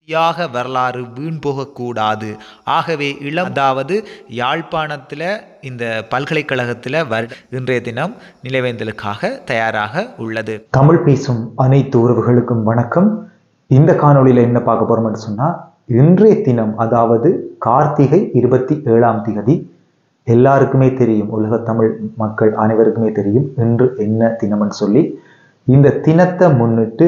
தியாக வரலாறு வீண் போகக்கூடாது ஆகவே இளம் அதாவது யாழ்ப்பாணத்தில் இந்த பல்கலைக்கழகத்தில் வரு இன்றைய தினம் நிலைவேந்தலுக்காக தயாராக உள்ளது தமிழ் பேசும் அனைத்து உறவுகளுக்கும் வணக்கம் இந்த காணொளியில் என்ன பார்க்க போறோம்னு சொன்னா இன்றைய தினம் அதாவது கார்த்திகை இருபத்தி ஏழாம் திகதி எல்லாருக்குமே தெரியும் உலக தமிழ் மக்கள் அனைவருக்குமே தெரியும் இன்று என்ன தினம்னு சொல்லி இந்த தினத்தை முன்னிட்டு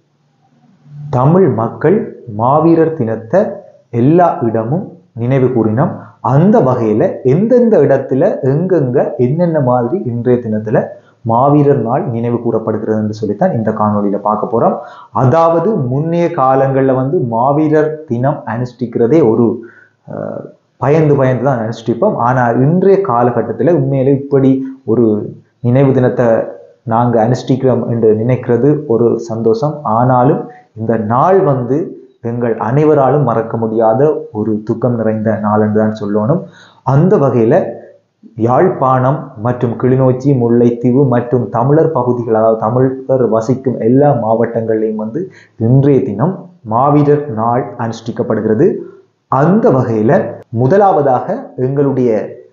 தமிழ் மக்கள் மாவீரர் தினத்தை எல்லா இடமும் நினைவு கூறினோம் அந்த வகையில எந்தெந்த இடத்துல எங்கெங்க என்னென்ன மாதிரி இன்றைய தினத்துல மாவீரர் நாள் நினைவு கூறப்படுகிறதுன்னு சொல்லித்தான் இந்த காணொளியில பார்க்க போறோம் அதாவது முன்னைய காலங்கள்ல வந்து மாவீரர் தினம் அனுஷ்டிக்கிறதே ஒரு அஹ், பயந்து பயந்து தான் அனுஷ்டிப்போம் ஆனா இன்றைய காலகட்டத்துல உண்மையிலே இப்படி ஒரு நினைவு தினத்தை நாங்க அனுஷ்டிக்கிறோம் என்று நினைக்கிறது ஒரு சந்தோஷம் ஆனாலும் இந்த நாள் வந்து எங்கள் அனைவராலும் மறக்க முடியாத ஒரு துக்கம் நிறைந்த நாள் என்று தான் சொல்லணும் அந்த வகையில யாழ்ப்பாணம் மற்றும் கிளிநொச்சி முல்லைத்தீவு மற்றும் தமிழர் பகுதிகள் அதாவது தமிழர் வசிக்கும் எல்லா மாவட்டங்களிலும் வந்து இன்றைய தினம் மாவீரர் நாள் அனுஷ்டிக்கப்படுகிறது அந்த வகையில முதலாவதாக எங்களுடைய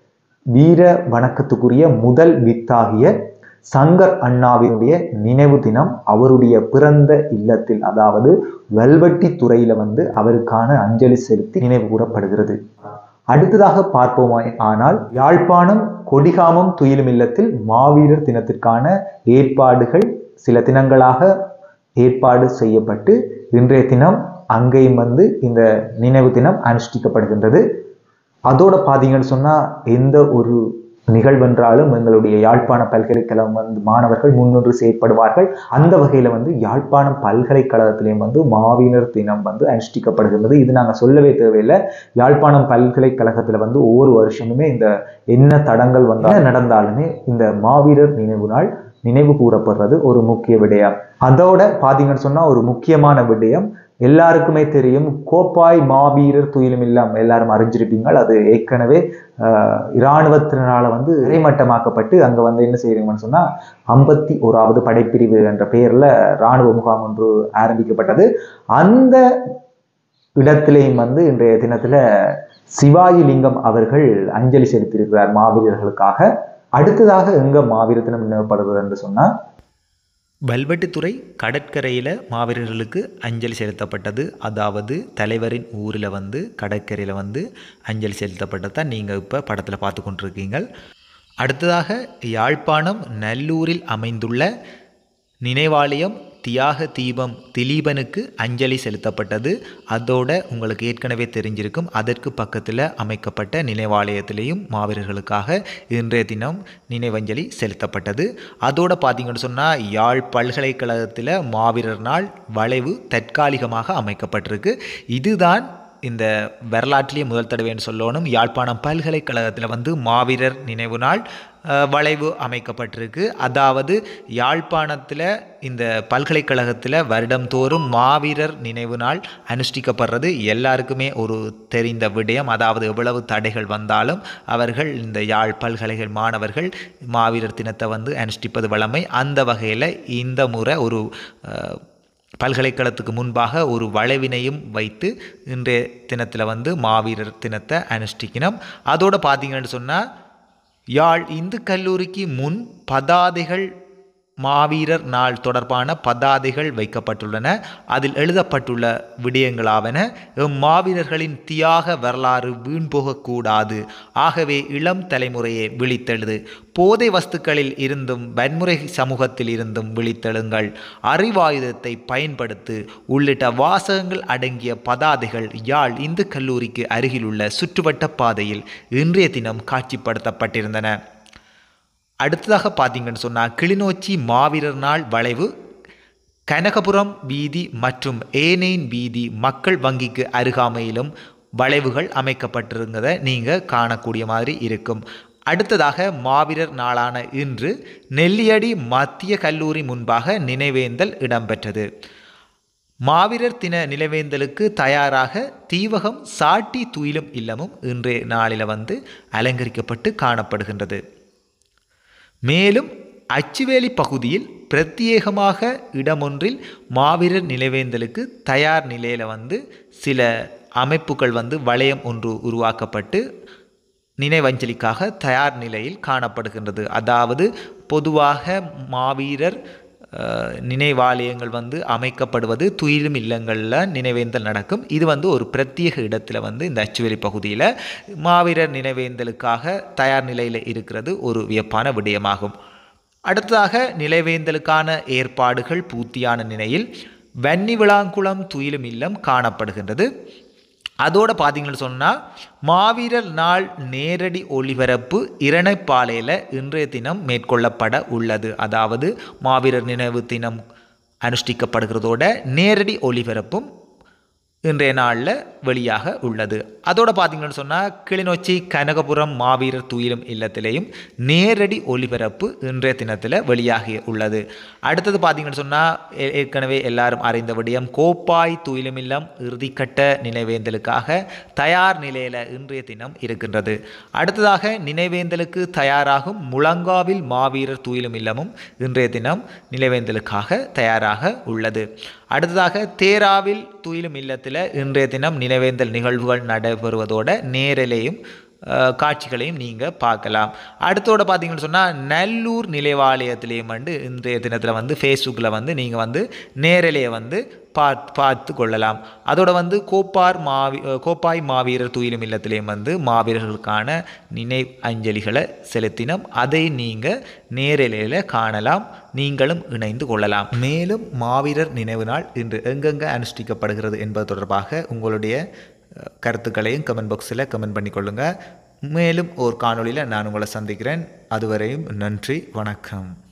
வீர வணக்கத்துக்குரிய முதல் வித்தாகிய சங்கர் அண்ணாவினுடைய நினைவு தினம் அவருடைய பிறந்த இல்லத்தில் அதாவது வெல்வெட்டி துறையில வந்து அவருக்கான அஞ்சலி செலுத்தி நினைவு கூறப்படுகிறது அடுத்ததாக பார்ப்போமா ஆனால் யாழ்ப்பாணம் கொடிகாமம் துயிலும் இல்லத்தில் மாவீரர் தினத்திற்கான ஏற்பாடுகள் சில தினங்களாக ஏற்பாடு செய்யப்பட்டு இன்றைய தினம் அங்கேயும் வந்து இந்த நினைவு தினம் அனுஷ்டிக்கப்படுகின்றது அதோட பார்த்தீங்கன்னு சொன்னா எந்த ஒரு நிகழ்வென்றாலும் எங்களுடைய யாழ்ப்பாண பல்கலைக்கழகம் வந்து மாணவர்கள் முன்னின்று செயற்படுவார்கள் அந்த வகையில வந்து யாழ்ப்பாணம் பல்கலைக்கழகத்திலையும் வந்து மாவீரர் தினம் வந்து அனுஷ்டிக்கப்படுகின்றது இது நாங்கள் சொல்லவே தேவையில்லை யாழ்ப்பாணம் பல்கலைக்கழகத்துல வந்து ஒவ்வொரு வருஷமுமே இந்த என்ன தடங்கள் வந்தால் நடந்தாலுமே இந்த மாவீரர் நினைவு நாள் நினைவு கூறப்படுறது ஒரு முக்கிய விடயம் அதோட பார்த்தீங்கன்னு சொன்னா ஒரு முக்கியமான விடயம் எல்லாருக்குமே தெரியும் கோப்பாய் மாவீரர் துயிலும் இல்லம் எல்லாரும் அறிஞ்சிருப்பீங்க அது ஏற்கனவே ஆஹ், இராணுவத்தினரால வந்து இறைமட்டமாக்கப்பட்டு அங்க வந்து என்ன செய்யறீங்கன்னு சொன்னா ஐம்பத்தி ஓராவது படைப்பிரிவு என்ற பெயர்ல இராணுவ முகாம் ஒன்று ஆரம்பிக்கப்பட்டது அந்த இடத்திலேயும் வந்து இன்றைய தினத்துல சிவாஜி லிங்கம் அவர்கள் அஞ்சலி செலுத்தியிருக்கிறார் மாவீரர்களுக்காக அடுத்ததாக எங்க மாவீர தினம் நினைவுபடுகிறது என்று சொன்னா வல்வெட்டித்துறை கடற்கரையில் மாவீரர்களுக்கு அஞ்சலி செலுத்தப்பட்டது அதாவது தலைவரின் ஊரில் வந்து கடற்கரையில் வந்து அஞ்சலி செலுத்தப்பட்டது தான் நீங்கள் இப்போ படத்தில் பார்த்து கொண்டிருக்கீங்க அடுத்ததாக யாழ்ப்பாணம் நல்லூரில் அமைந்துள்ள நினைவாலயம் தியாக தீபம் திலீபனுக்கு அஞ்சலி செலுத்தப்பட்டது அதோட உங்களுக்கு ஏற்கனவே தெரிஞ்சிருக்கும் அதற்கு பக்கத்தில் அமைக்கப்பட்ட நினைவாலயத்திலேயும் மாவீரர்களுக்காக இன்றைய தினம் நினைவஞ்சலி செலுத்தப்பட்டது அதோட பார்த்தீங்கன்னு சொன்னால் யாழ் பல்கலைக்கழகத்தில் மாவீரர் நாள் வளைவு தற்காலிகமாக அமைக்கப்பட்டிருக்கு இதுதான் இந்த வரலாற்றிலேயே முதல் தடவைன்னு சொல்லணும் யாழ்ப்பாணம் பல்கலைக்கழகத்தில் வந்து மாவீரர் நினைவு நாள் அஹ், வளைவு அமைக்கப்பட்டிருக்கு அதாவது யாழ்ப்பாணத்தில் இந்த பல்கலைக்கழகத்தில் வருடந்தோறும் மாவீரர் நினைவு நாள் அனுஷ்டிக்கப்படுறது எல்லாருக்குமே ஒரு தெரிந்த விடயம் அதாவது எவ்வளவு தடைகள் வந்தாலும் அவர்கள் இந்த யாழ் பல்கலைகள் மாணவர்கள் மாவீரர் தினத்தை வந்து அனுஷ்டிப்பது வழமை அந்த வகையில் இந்த முறை ஒரு அஹ், பல்கலைக்கழகத்துக்கு முன்பாக ஒரு வளைவினையும் வைத்து இன்றைய தினத்தில் வந்து மாவீரர் தினத்தை அனுஷ்டிக்கணும் அதோட பார்த்தீங்கன்னு சொன்னால் யாழ் இந்து கல்லூரிக்கு முன் பதாதைகள் மாவீரர் நாள் தொடர்பான பதாதைகள் வைக்கப்பட்டுள்ளன அதில் எழுதப்பட்டுள்ள விடயங்களாவன எம் மாவீரர்களின் தியாக வரலாறு வீண் போகக்கூடாது ஆகவே இளம் தலைமுறையை விழித்தெழுது போதை வஸ்துக்களில் இருந்தும் வன்முறை சமூகத்தில் இருந்தும் விழித்தெழுங்கள் அறிவாயுதத்தை பயன்படுத்து உள்ளிட்ட வாசகங்கள் அடங்கிய பதாதைகள் யாழ் இந்து கல்லூரிக்கு அருகிலுள்ள சுற்றுவட்ட பாதையில் இன்றைய தினம் காட்சிப்படுத்தப்பட்டிருந்தன அடுத்ததாக பார்த்தீங்கன்னு சொன்னால் கிளிநொச்சி மாவீரர் நாள் வளைவு கனகபுரம் வீதி மற்றும் ஏனேன் வீதி மக்கள் வங்கிக்கு அருகாமையிலும் வளைவுகள் அமைக்கப்பட்டிருந்ததை நீங்கள் காணக்கூடிய மாதிரி இருக்கும் அடுத்ததாக மாவீரர் நாளான இன்று நெல்லியடி மத்திய கல்லூரி முன்பாக நினைவேந்தல் இடம்பெற்றது மாவீரர் தின நினைவேந்தலுக்கு தயாராக தீவகம் சாட்டி துயிலும் இல்லமும் இன்றைய நாளில் வந்து அலங்கரிக்கப்பட்டு காணப்படுகின்றது மேலும் அச்சுவேலி பகுதியில் பிரத்யேகமாக இடமொன்றில் மாவீரர் நினைவேந்தலுக்கு தயார் நிலையில் வந்து சில அமைப்புகள் வந்து வளையம் ஒன்று உருவாக்கப்பட்டு நினைவஞ்சலிக்காக தயார் நிலையில் காணப்படுகின்றது அதாவது பொதுவாக மாவீரர் அஹ், நினைவாலயங்கள் வந்து அமைக்கப்படுவது துயிலும் இல்லங்களில் நினைவேந்தல் நடக்கும் இது வந்து ஒரு பிரத்யேக இடத்துல வந்து இந்த அச்சுவேலி பகுதியில் மாவீரர் நினைவேந்தலுக்காக தயார் நிலையில் இருக்கிறது ஒரு வியப்பான விடயமாகும் அடுத்ததாக நிலைவேந்தலுக்கான ஏற்பாடுகள் பூர்த்தியான நிலையில் வன்னி விளாங்குளம் துயிலும் இல்லம் காணப்படுகின்றது அதோட பார்த்தீங்கன்னு சொன்னால் மாவீரர் நாள் நேரடி ஒளிபரப்பு இரணைப்பாலையில் இன்றைய தினம் மேற்கொள்ளப்பட உள்ளது அதாவது மாவீரர் நினைவு தினம் அனுஷ்டிக்கப்படுகிறதோட நேரடி ஒளிபரப்பும் இன்றைய நாளில் வெளியாக உள்ளது அதோட பார்த்தீங்கன்னு சொன்னால் கிளிநொச்சி கனகபுரம் மாவீரர் துயிலும் இல்லத்திலேயும் நேரடி ஒளிபரப்பு இன்றைய தினத்தில் வெளியாகி உள்ளது அடுத்தது பார்த்தீங்கன்னு சொன்னால் ஏற்கனவே எல்லாரும் அறிந்த விடயம் கோப்பாய் துயிலும் இல்லம் இறுதிக்கட்ட நினைவேந்தலுக்காக தயார் நிலையில் இன்றைய தினம் இருக்கின்றது அடுத்ததாக நினைவேந்தலுக்கு தயாராகும் முழங்காவில் மாவீரர் துயிலும் இல்லமும் இன்றைய தினம் நினைவேந்தலுக்காக தயாராக உள்ளது அடுத்ததாக தேராவில் துயிலும் இல்லத்தில் இன்றைய தினம் நினைவேந்தல் நிகழ்வுகள் நடைபெறுவதோட நேரலையும் அஹ், காட்சிகளையும் நீங்கள் பார்க்கலாம் அடுத்தோட பார்த்தீங்கன்னு சொன்னால் நல்லூர் நிலைவாலயத்திலையும் வந்து இன்றைய தினத்தில் வந்து ஃபேஸ்புக்கில் வந்து நீங்கள் வந்து நேரலையை வந்து பார்த்து பார்த்து கொள்ளலாம் அதோட வந்து கோப்பார் மாவி அஹ், கோப்பாய் மாவீரர் துயிலும் இல்லத்திலையும் வந்து மாவீரர்களுக்கான நினைவு அஞ்சலிகளை செலுத்தினோம் அதை நீங்கள் நேரலையில் காணலாம் நீங்களும் இணைந்து கொள்ளலாம் மேலும் மாவீரர் நினைவு நாள் இன்று எங்கெங்கே அனுஷ்டிக்கப்படுகிறது என்பது தொடர்பாக உங்களுடைய அஹ், கருத்துக்களையும் கமெண்ட் பாக்ஸில் கமெண்ட் பண்ணிக்கொள்ளுங்கள் மேலும் ஒரு காணொளியில் நான் உங்களை சந்திக்கிறேன் அதுவரையும் நன்றி வணக்கம்